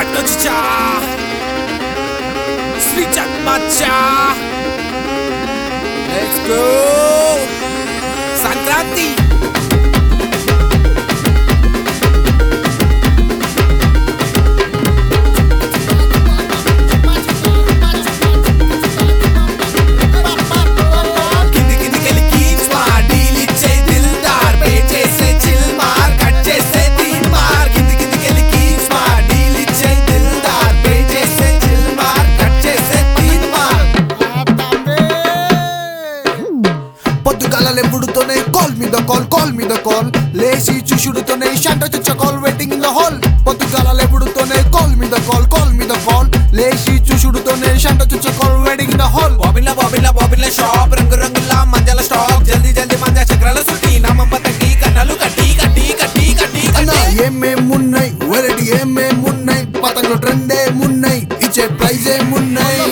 No chicha Sweet chat matcha Let's go Sankranti కింది కిందికెళ్ళి కీచ్ మార్ డీల్ ఇచ్చే దిల్దార్ పే చేసే చిల్ మార్ కట్ చేసే తీన్ మార్ కింది కిందికెళ్ళి కీచ్ మార్ డీల్ ఇచ్చే దిల్దార్ పే చేసే చిల్ మార్ కట్ చేసే తీన్ మార్ పొద్దుగాలే పుడుతూనే కాల్ మీద కాల్ కాల్ మీద కాల్ లేచి చూసుడుతోనే షంట చుచ్చ call waiting in the hall పొద్దుగాలే పుడుతూనే కాల్ మీద కాల్ కాల్ మీద కాల్ లేచి చూసుడుతోనే షంట చుచ్చ call waiting in the hall బాబిల్లా బాబిల్లా బాబిల్లా షాప్ రంగు రంగుల మంజల స్టాక్ జల్దీ జల్దీ మంజ చక్రాల సుట్టి నమ్మ పతంగి కన్నలు కట్టి కట్టి కట్టి కట్టి అన్న కట్టి ఏమేమున్నాయి వెరైటీ ఏమేమున్నాయి పతంగులు ట్రెండే మున్నాయి ఇచ్చే ప్రైజే మున్నాయి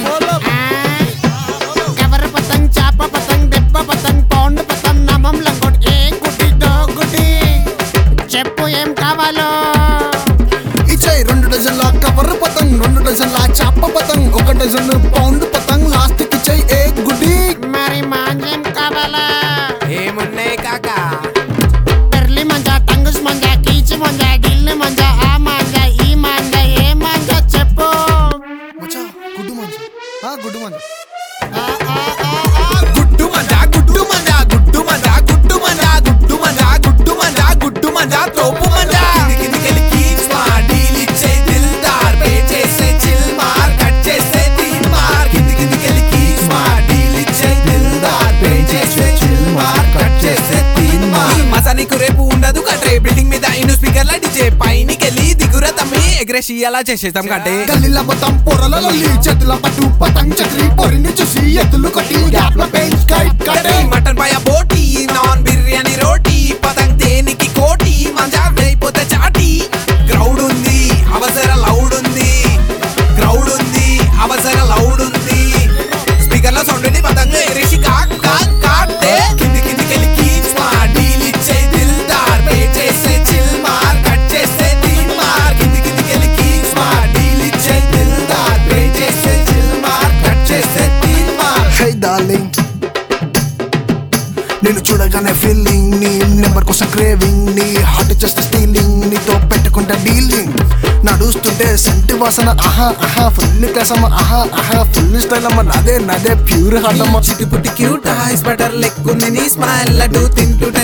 ఎవరు పతంగ్ చాప పతంగ్ దెబ్బ పతంగ్ పౌండ్ పతంగ్ నమం లంగోట్ ఏ గుడ్డి దో గుడ్డి చెప్పు ఏం కావాలో ఇచ్చే రెండు డజన్ల కవర్ పతంగ్ రెండు డజన్ల చాప పతంగ్ ఒక డజన్ పౌండ్ పతంగ్ లాస్ట్ కి ఇచ్చే ఏ గుడ్డి మరి మాంజేం కావాలా ఏమున్నాయి కాకా పెర్లి మంజా టంగుస్ మంజా కీచి మంజా గిల్లి మంజా ఆ మంజా ఈ మంజా ఏ మంజా చెప్పు మచ్చా గుడ్డు మంచి ఆ గుడ్డు మంచి ఆ, ఆ, ఆ, ఆ. గుడ్డు మంజా గుడ్డు మంజా గుడ్డు మంజా గుడ్డు మంజా గుడ్డు మంజా గుడ్డు మంజా గుడ్డు మంజా తోపు మంజా కింది కిందికెళ్ళి కీచ్ మార్ డీల్ ఇచ్చే దిల్దార్ పే చేసే చిల్ మార్ కట్ చేసే తీన్ మార్ కింది కిందికెళ్ళి కీచ్ మార్ డీల్ ఇచ్చే దిల్దార్ పే చేసే చిల్ మార్ కట్ చేసే తీన్ మార్ మసా నీకు రేపు ఉండదు కట్రే బిల్డింగ్ మీద ఇను స్పీకర్ల డిజే పైనికెళ్ళి దిగుర తమ్మి ఎగ్రెసి అలా చేసేస్తాం కట్టే గల్లీల మొత్తం పొరల లొల్లి చేతుల పట్టు పతంగ్ చక్రి పొరిని చూసి ఎత్తులు కొట్టి గ్యాప్ లో పెంచ్ కైట్ కటే మటన్ పాయ బోటి నాన్ బిర్యానీ రోటీ పతంగ్ దేనికి కోటి మంజా వేయిపోతే చాటి క్రౌడ్ ఉంది అవసర లౌడ్ ఉంది క్రౌడ్ ఉంది అవసర లౌడ్ ఉంది స్పీకర్ లో సౌండ్ పతంగ్ ఎరిసి కాక్ కాక్ కాటే కింది కిందికెళ్ళి కీచ్ మార్ డీల్ ఇచ్చే దిల్దార్ పే చేసే చిల్ మార్ కట్ చేసే తీన్ మార్ కింది కిందికెళ్ళి కీచ్ మార్ డీల్ ఇచ్చే దిల్దార్ పే చేసే చిల్ మార్ కట్ చేసే తీన్ మార్ హే డార్లింగ్ నేను చూడగానే ఫీలింగ్ నీ నెంబర్ కోసం క్రేవింగ్ నీ హార్ట్ జస్ట్ స్టీలింగ్ నీతో పెట్టుకుంటా డీలింగ్ నడుస్తుంటే సంటి వాసన ఆహా ఆహా ఫుల్ కసమ ఆహా ఆహా ఫుల్ స్టైల్ అమ్మ నాదే నాదే ప్యూర్ హార్ట్ అమ్మ చిటి పుట్టి క్యూట్ ఐస్ బటర్ లెక్కుంది నీ స్మైల్ లడ్డు తింటూ